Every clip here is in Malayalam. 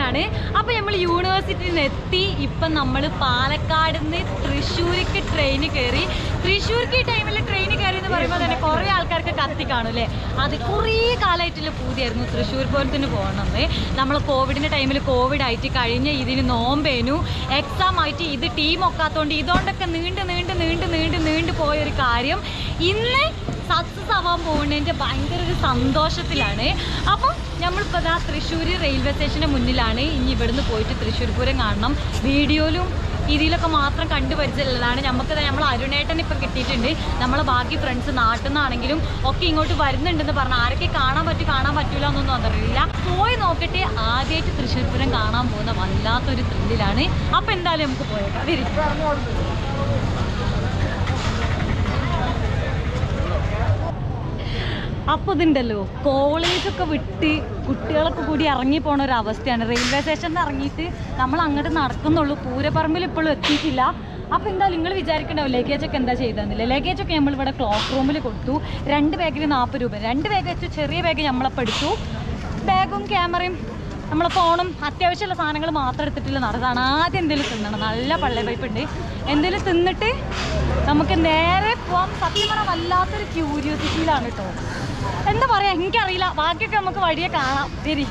ആണ് അപ്പൊ നമ്മൾ യൂണിവേഴ്സിറ്റിയിൽ നിന്ന് എത്തി ഇപ്പൊ നമ്മൾ പാലക്കാട് നിന്ന് തൃശ്ശൂർക്ക് ട്രെയിൻ കയറി തൃശ്ശൂർക്ക് ഈ ടൈമിൽ ട്രെയിൻ കയറി എന്ന് പറയുമ്പോൾ തന്നെ കുറെ ആൾക്കാർക്ക് കത്തി കാണും അല്ലേ അത് കുറേ കാലമായിട്ടുള്ള പൂതിയായിരുന്നു തൃശ്ശൂർ പൂരത്തിന് പോകണമെന്ന് നമ്മൾ കോവിഡിന്റെ ടൈമിൽ കോവിഡ് ആയിട്ട് കഴിഞ്ഞ ഇതിന് നോമ്പേനു എക്സാം ആയിട്ട് ഇത് ടീം ഒക്കാത്തോണ്ട് ഇതുകൊണ്ടൊക്കെ നീണ്ട് നീണ്ട് നീണ്ട് നീണ്ട് നീണ്ട് പോയൊരു കാര്യം ഇന്ന് സക്സസ് ആവാൻ പോകുന്നതിൻ്റെ ഭയങ്കര ഒരു സന്തോഷത്തിലാണ് അപ്പം നമ്മളിപ്പോൾ ദാ തൃശ്ശൂർ റെയിൽവേ സ്റ്റേഷന് മുന്നിലാണ് ഇനി ഇവിടുന്ന് പോയിട്ട് തൃശ്ശൂർ പൂരം കാണണം വീഡിയോയിലും ഇതിലൊക്കെ മാത്രം കണ്ടു പരിചയമുള്ളതാണ് നമുക്ക് നമ്മൾ അരുണേട്ടൻ ഇപ്പം കിട്ടിയിട്ടുണ്ട് നമ്മളെ ബാക്കി ഫ്രണ്ട്സ് നാട്ടിൽ നിന്നാണെങ്കിലും ഒക്കെ ഇങ്ങോട്ട് വരുന്നുണ്ടെന്ന് പറഞ്ഞാൽ ആരൊക്കെ കാണാൻ പറ്റും കാണാൻ പറ്റൂല എന്നൊന്നും അതറിയില്ല പോയി നോക്കട്ടെ ആദ്യമായിട്ട് തൃശ്ശൂർ പൂരം കാണാൻ പോകുന്ന വല്ലാത്തൊരു ത്രില്ലിലാണ് അപ്പം എന്തായാലും നമുക്ക് പോയേക്കാം വരും അപ്പോൾ ഇതുണ്ടല്ലോ കോളേജൊക്കെ വിട്ട് കുട്ടികളൊക്കെ കൂടി ഇറങ്ങി പോണ ഒരു അവസ്ഥയാണ് റെയിൽവേ സ്റ്റേഷനിൽ ഇറങ്ങിയിട്ട് നമ്മൾ അങ്ങോട്ട് നടക്കുന്നുള്ളൂ പൂരപ്പറമ്പിൽ ഇപ്പോഴും എത്തിയിട്ടില്ല അപ്പോൾ എന്താ നിങ്ങൾ വിചാരിക്കണ്ടാവും ലഗേജ് ഒക്കെ എന്താ ചെയ്തതെന്നില്ല ലഗേജ് ഒക്കെ നമ്മൾ ഇവിടെ ക്ലോക്ക് റൂമിൽ കൊടുത്തു രണ്ട് ബാഗിന് നാൽപ്പത് രൂപ രണ്ട് ബാഗ് വെച്ച് ചെറിയ ബാഗ് നമ്മളപ്പോൾ എടുത്തു ബാഗും ക്യാമറയും നമ്മളെ ഫോണും അത്യാവശ്യമുള്ള സാധനങ്ങൾ മാത്രം എടുത്തിട്ടില്ല നടതാണ് ആദ്യം എന്തെങ്കിലും തിന്നണം നല്ല പള്ളി പൈപ്പ് ഉണ്ട് എന്തെങ്കിലും തിന്നിട്ട് നമുക്ക് നേരെ പോവാം സത്യം പറഞ്ഞാൽ വല്ലാത്തൊരു ക്യൂരിയോസിറ്റിയിലാണ് കേട്ടോ എന്താ പറയാ എനിക്കറിയില്ല ബാക്കിയൊക്കെ നമുക്ക് വഴിയെ കാണാം ശരി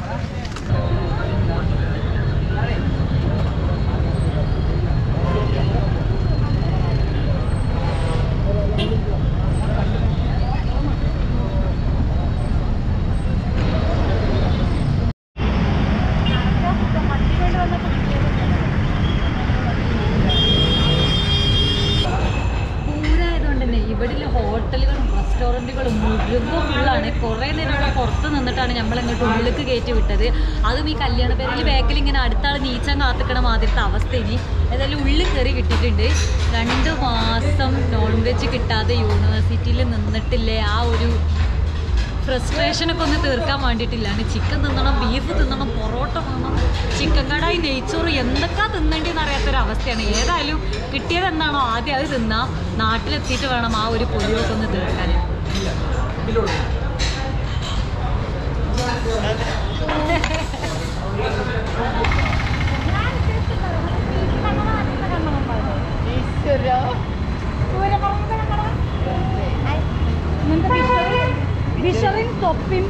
പൂരായതുകൊണ്ട് തന്നെ ഇവിടെ ഹോട്ടലുകളും റെസ്റ്റോറൻറ്റുകളും മുഴുവൻ ഫുള്ളാണ് കുറേ നേരം ഇവിടെ പുറത്ത് നിന്നിട്ടാണ് നമ്മൾ ഇങ്ങോട്ട് ഉള്ളിലേക്ക് കയറ്റി വിട്ടത് അതും ഈ കല്യാണ പേരിൽ ബാക്കിൽ ഇങ്ങനെ അടുത്താൾ നീച്ചാൻ കാത്തിക്കണ മാതിരത്തെ അവസ്ഥ ഇനി ഏതായാലും ഉള്ളിൽ കയറി കിട്ടിയിട്ടുണ്ട് രണ്ട് മാസം നോൺ വെജ് കിട്ടാതെ യൂണിവേഴ്സിറ്റിയിൽ നിന്നിട്ടില്ലേ ആ ഒരു ഫ്രസ്ട്രേഷനൊക്കെ ഒന്ന് തീർക്കാൻ വേണ്ടിയിട്ടില്ലാണ് ചിക്കൻ തിന്നണം ബീഫ് തിന്നണം പൊറോട്ട തിന്നണം ചിക്കൻ കടായി നെയ്ച്ചോറ് എന്തൊക്കെ തിന്നേണ്ടിയെന്ന് അറിയാത്തൊരു അവസ്ഥയാണ് ഏതായാലും കിട്ടിയത് എന്താണോ ആദ്യം അത് തിന്നാം നാട്ടിലെത്തിയിട്ട് വേണം ആ ഒരു പൊലിയൊക്കെ ഒന്ന് തീർക്കാൻ വിഷറിൻ തൊപ്പിൻ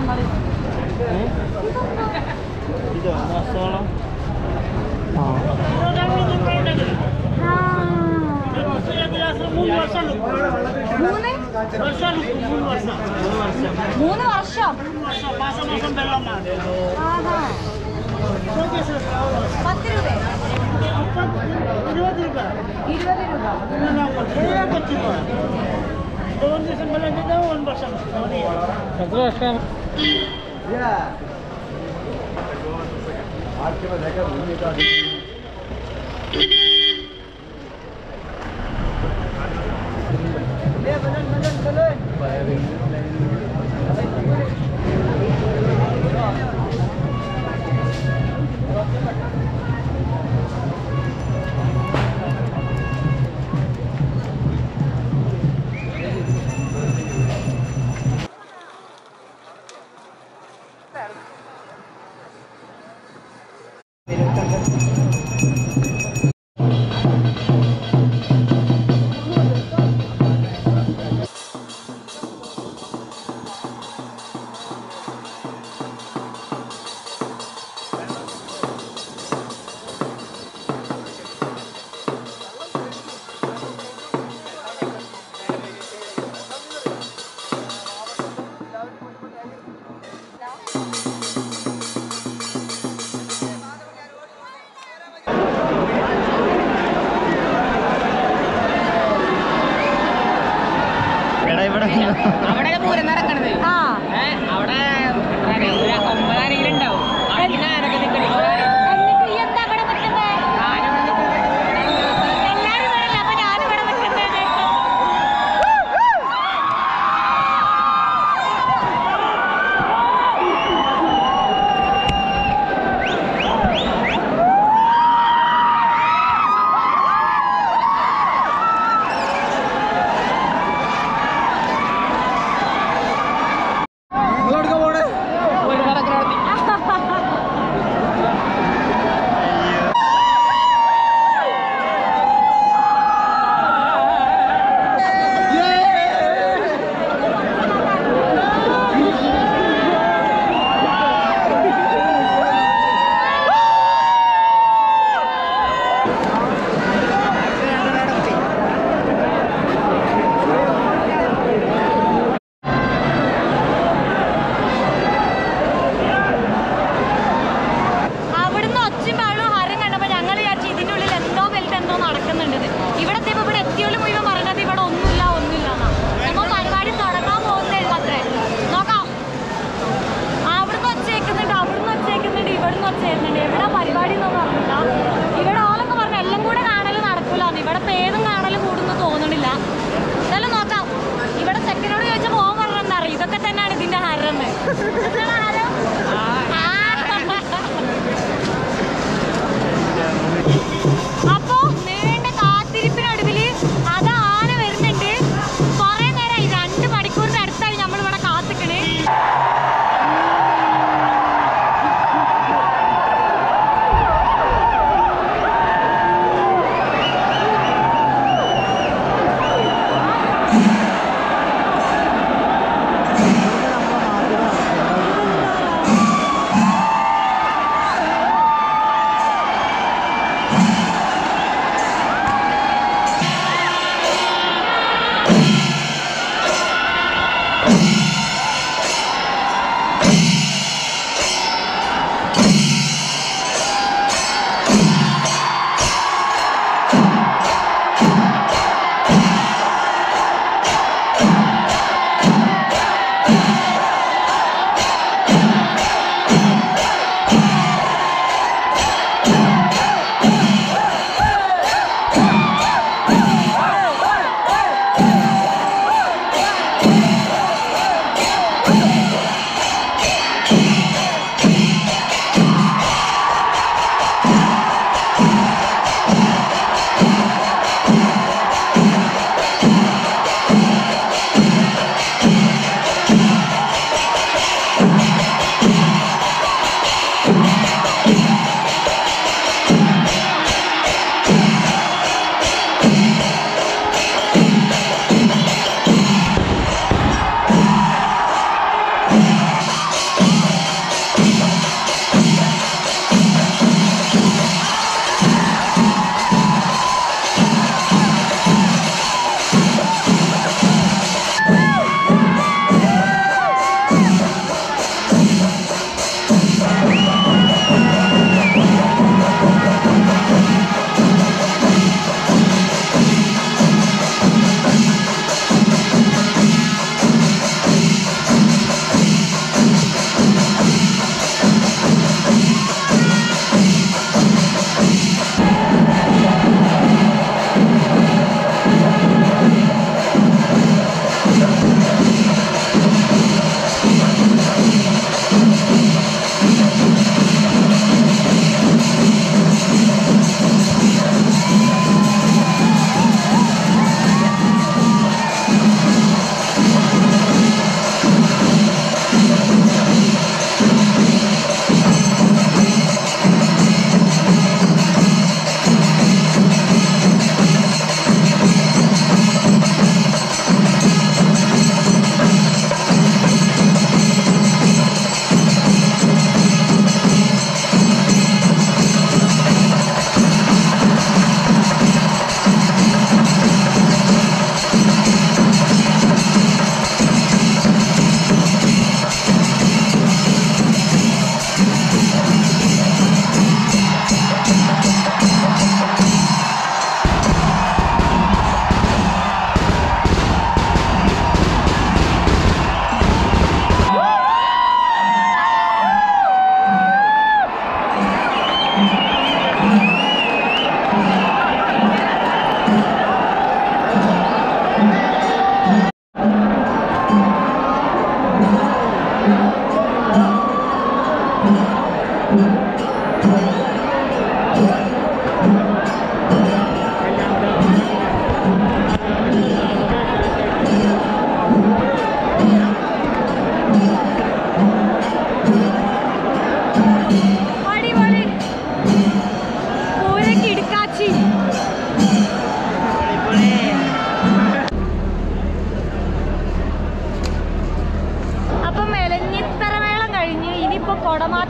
ഇത് മസാല മൂന്ന് മൂന്ന് വർഷം ആഹാ. പത്ത് രൂപ ഇരുപത് രൂപ എത്ര വർഷം എടാ ഇവിടെ അവിടെ പൂരം നടക്കണത് ആ ഏ, അവിടെ ഒരു ഒമ്പതാരെങ്കിലും ഉണ്ടാവും അതിന് ആരൊക്കെ നിൽക്കണേ എന്നിട്ട് ഈ എന്താ ഇവിടെ നിൽക്കുന്നേ ആരവിടെ നിൽക്കുന്നത് എല്ലാരും വരല്ലേ അപ്പൊ ഞാനും ഇവിടെ നിൽക്കുന്നേ നിങ്ങളെടുക്കാൻ പോണേ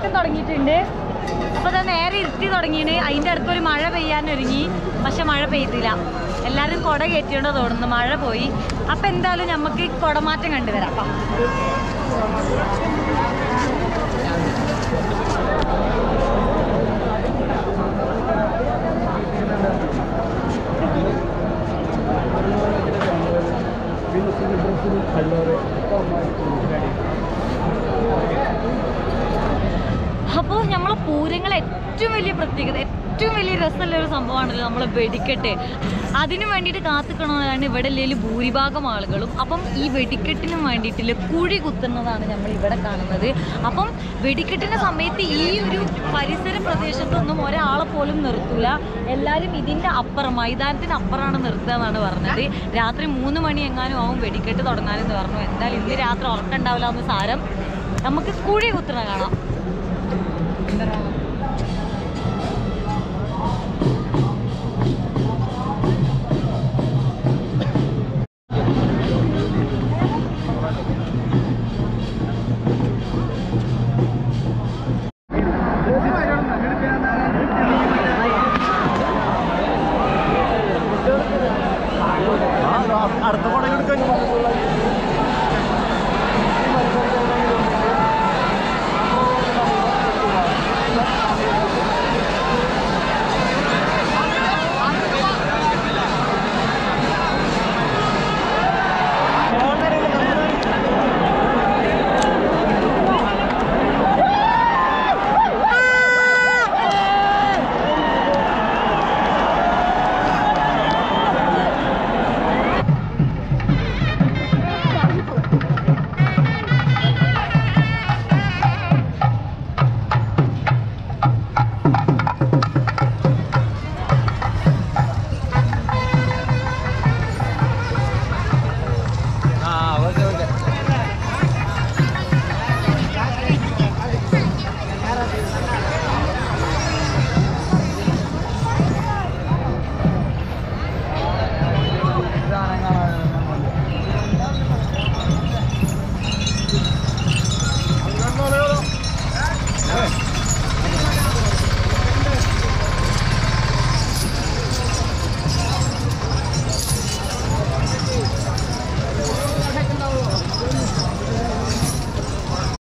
പടക്കം തുടങ്ങിയിട്ടുണ്ട് അപ്പൊ അത് നേരെ ഇരുട്ടി തുടങ്ങിയാണ് അതിന്റെ അടുത്ത് ഒരു മഴ പെയ്യാൻ ഒരുങ്ങി പക്ഷെ മഴ പെയ്തില്ല എല്ലാരും കുട കയറ്റിയോണ്ടോ തോന്നുന്നു മഴ പോയി അപ്പൊ എന്തായാലും നമുക്ക് കുടമാറ്റം കണ്ടുവരാം ട്ടോ. അപ്പോൾ നമ്മളെ പൂരങ്ങൾ ഏറ്റവും വലിയ പ്രത്യേകത ഏറ്റവും വലിയ രസമുള്ള ഒരു സംഭവമാണല്ലോ നമ്മളെ വെടിക്കെട്ട് അതിനു വേണ്ടിയിട്ട് കാത്തുക്കണമെന്നാണ് ഇവിടെ ഉള്ളതിൽ ഭൂരിഭാഗം ആളുകളും അപ്പം ഈ വെടിക്കെട്ടിന് വേണ്ടിയിട്ടുള്ള കുഴി കുത്തുന്നതാണ് നമ്മൾ ഇവിടെ കാണുന്നത് അപ്പം വെടിക്കെട്ടിൻ്റെ സമയത്ത് ഈ ഒരു പരിസര പ്രദേശത്തൊന്നും ഒരാളെ പോലും നിർത്തൂല എല്ലാവരും ഇതിൻ്റെ അപ്പുറം മൈതാനത്തിന് അപ്പുറമാണ് നിർത്തുക എന്നാണ് പറഞ്ഞത് രാത്രി മൂന്ന് മണി എങ്ങാനും ആവും വെടിക്കെട്ട് തുടങ്ങാനെന്ന് പറഞ്ഞു എന്തായാലും ഇന്ന് രാത്രി ഉറക്കണ്ടാവില്ല എന്ന് സാരം നമുക്ക് കുഴി കുത്തണ കാണാം അടുത്ത പടം എടുക്കാൻ